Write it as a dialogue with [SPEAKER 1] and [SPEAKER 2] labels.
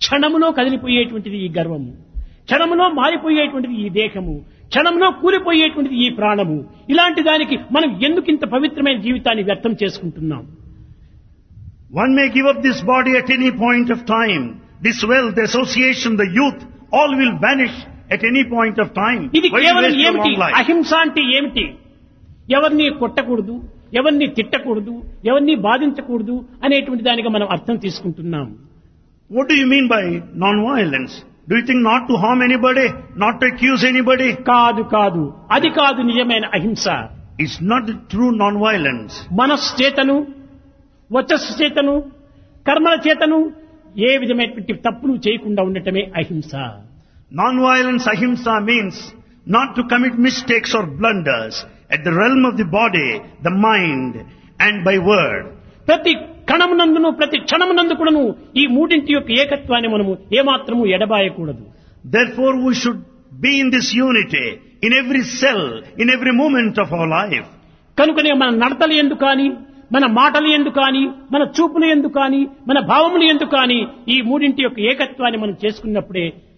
[SPEAKER 1] క్షణములో కదిలిపోయేటువంటిది ఈ గర్వము క్షణములో మారిపోయేటువంటిది ఈ దేహము క్షణంలో కూలిపోయేటువంటిది ఈ ప్రాణము ఇలాంటి దానికి మనం ఎందుకు ఇంత పవిత్రమైన జీవితాన్ని వ్యర్థం చేసుకుంటున్నాం
[SPEAKER 2] One may give up this body at any point of time. This wealth, the association, the youth, all will vanish at any point of time.
[SPEAKER 1] ఇది
[SPEAKER 2] Why
[SPEAKER 1] కేవలం
[SPEAKER 2] waste your
[SPEAKER 1] ఏమిటి
[SPEAKER 2] long life?
[SPEAKER 1] అహింస అంటే ఏమిటి ఎవరిని కొట్టకూడదు ఎవరిని తిట్టకూడదు ఎవరిని బాధించకూడదు అనేటువంటి దానిగా మనం అర్థం తీసుకుంటున్నాం
[SPEAKER 2] What do you mean by non-violence? Do you think not to harm anybody, not to accuse anybody?
[SPEAKER 1] కాదు కాదు అది కాదు నిజమైన అహింస
[SPEAKER 2] It's not the true non-violence.
[SPEAKER 1] మనస్సు చేతను వచస్సు చేతను కర్మల చేతను ఏ విధమైనటువంటి తప్పులు చేయకుండా ఉండటమే అహింస
[SPEAKER 2] Non-violence ahimsa means not to commit mistakes or blunders at the realm of the body, the mind, and by word.
[SPEAKER 1] ప్రతి కణమునందును ప్రతి క్షణమునందు కూడాను ఈ మూడింటి యొక్క ఏకత్వాన్ని మనము ఏమాత్రము ఎడబాయకూడదు
[SPEAKER 2] Therefore we should be in this unity, in every cell, in every moment of our life.
[SPEAKER 1] కనుకనే మన నడతలు ఎందు కానీ మన మాటలు ఎందు కానీ మన చూపులు ఎందు కానీ మన భావములు ఎందు కానీ ఈ మూడింటి యొక్క ఏకత్వాన్ని మనం చేసుకున్నప్పుడే